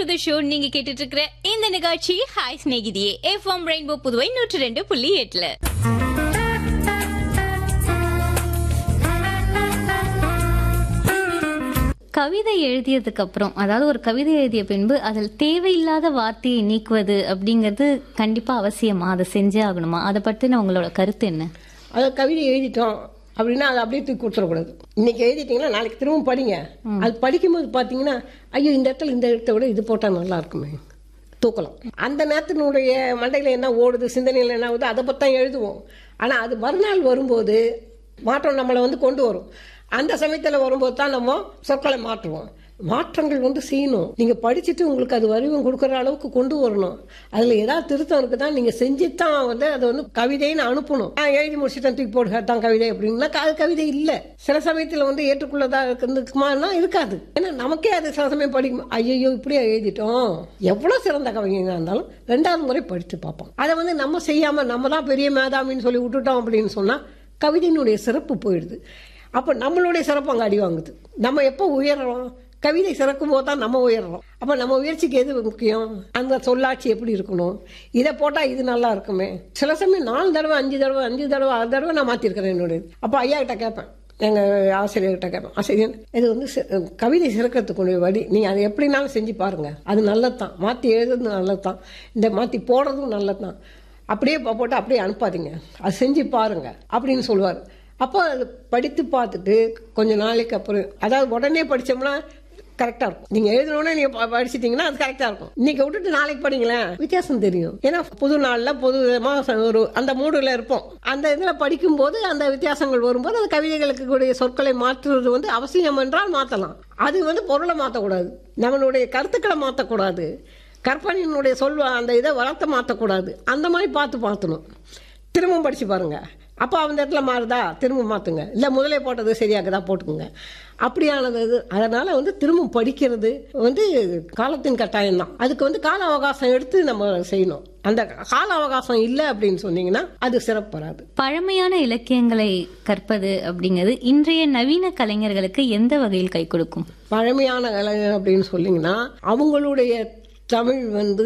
to the show நீங்க கேட்டுட்டு இருக்கிற இந்த நிகழ்ச்சி ஹாய் ஸ்நேகிதியே எஃப்எம் ரெயின்போ புதுவை நூற்றி ரெண்டு புள்ளி எட்டுல கவிதை எழுதியதுக்கு அப்புறம் அதாவது ஒரு கவிதை எழுதிய பின்பு அதில் தேவையில்லாத வார்த்தையை நீக்குவது அப்படிங்கிறது கண்டிப்பா அவசியமா அதை செஞ்சே ஆகணுமா அதை பற்றின உங்களோட கருத்து என்ன அதை கவிதை எழுதிட்டோம் அப்படின்னா அதை அப்படியே தூக்கி கொடுத்துடக்கூடாது இன்னைக்கு எழுதிட்டீங்கன்னா நாளைக்கு திரும்ப படிங்க அது படிக்கும்போது பார்த்தீங்கன்னா ஐயோ இந்த இடத்துல இந்த இடத்த விட இது போட்டால் நல்லா இருக்குமே தூக்கலாம் அந்த நேரத்தினுடைய மண்டையில் என்ன ஓடுது சிந்தனையில் என்ன ஆகுது அதை பற்றி தான் எழுதுவோம் ஆனால் அது மறுநாள் வரும்போது மாற்றம் நம்மளை வந்து கொண்டு வரும் அந்த சமயத்தில் வரும்போது தான் நம்ம சொற்களை மாற்றுவோம் மாற்றங்கள் வந்து செய்யணும் நீங்க படிச்சுட்டு உங்களுக்கு அது வடிவம் கொடுக்குற அளவுக்கு கொண்டு வரணும் அதுல ஏதாவது திருத்தம் இருக்குதான் நீங்க செஞ்சு தான் வந்து அதை வந்து கவிதைன்னு அனுப்பணும் நான் எழுதி முடிச்சுட்டேன் தூக்கி போடுக தான் கவிதை அப்படின்னா அது கவிதை இல்ல சில சமயத்துல வந்து ஏற்றுக்கொள்ளதா இருக்குமானா இருக்காது ஏன்னா நமக்கே அது சில சமயம் படிக்கும் ஐயோ இப்படியே எழுதிட்டோம் எவ்வளவு சிறந்த கவிஞனா இருந்தாலும் ரெண்டாவது முறை படித்து பார்ப்போம் அதை வந்து நம்ம செய்யாம நம்ம தான் பெரிய மேதாமின்னு சொல்லி விட்டுட்டோம் அப்படின்னு சொன்னா கவிதையினுடைய சிறப்பு போயிடுது அப்போ நம்மளுடைய சிறப்பு அங்கே அடி வாங்குது நம்ம எப்போ உயர்றோம் கவிதை சிறக்கும் போது தான் நம்ம உயர்றோம் அப்போ நம்ம முயற்சிக்கு எது முக்கியம் அந்த சொல்லாட்சி எப்படி இருக்கணும் இதை போட்டால் இது நல்லா இருக்குமே சில சமயம் நாலு தடவை அஞ்சு தடவை அஞ்சு தடவை ஆறு தடவை நான் மாற்றிருக்கிறேன் என்னுடைய அப்போ ஐயா கிட்ட கேட்பேன் எங்கள் ஆசிரியர்கிட்ட கேட்பேன் ஆசிரியர் இது வந்து சி- கவிதை சிறக்கிறதுக்குரிய வழி நீங்கள் அதை எப்படினாலும் செஞ்சு பாருங்க அது நல்லது தான் மாற்றி எழுதுறது நல்லது தான் இந்த மாற்றி போடுறதும் நல்லது தான் அப்படியே போ- போட்டு அப்படியே அனுப்பாதீங்க அது செஞ்சு பாருங்க அப்படின்னு சொல்லுவார் அப்போ அது படித்து பார்த்துட்டு கொஞ்ச நாளைக்கு அப்புறம் அதாவது உடனே படிச்சோம்னா கரெக்டாக இருக்கும் நீங்கள் எழுதணுன்னே நீங்கள் ப- படிச்சிட்டிங்கன்னா அது கரெக்டாக இருக்கும் இன்னைக்கு விட்டுட்டு நாளைக்கு படிங்களேன் வித்தியாசம் தெரியும் ஏன்னா புது நாளில் புது விதமாக ஒரு அந்த மூடில் இருப்போம் அந்த இதில் படிக்கும்போது அந்த வித்தியாசங்கள் வரும்போது அந்த கவிதைகளுக்கு கூடிய சொற்களை மாற்றுறது வந்து அவசியம் என்றால் மாற்றலாம் அது வந்து பொருளை மாற்றக்கூடாது நம்மளுடைய கருத்துக்களை மாற்றக்கூடாது கற்பனையினுடைய சொல் அந்த இதை வளர்த்த மாற்றக்கூடாது அந்த மாதிரி பார்த்து மாற்றணும் திரும்ப படிச்சு பாருங்க அப்போ அந்த இடத்துல மாறுதா திரும்ப மாற்றுங்க இல்லை முதலே போட்டது சரியாகுதா போட்டுக்குங்க அப்படியானது இது அதனால வந்து திரும்ப படிக்கிறது வந்து காலத்தின் கட்டாயம் தான் அதுக்கு வந்து கால அவகாசம் எடுத்து நம்ம செய்யணும் அந்த கால அவகாசம் இல்லை அப்படின்னு சொன்னீங்கன்னா அது சிறப்பு வராது பழமையான இலக்கியங்களை கற்பது அப்படிங்கிறது இன்றைய நவீன கலைஞர்களுக்கு எந்த வகையில் கை கொடுக்கும் பழமையான கலைஞர் அப்படின்னு சொன்னீங்கன்னா அவங்களுடைய தமிழ் வந்து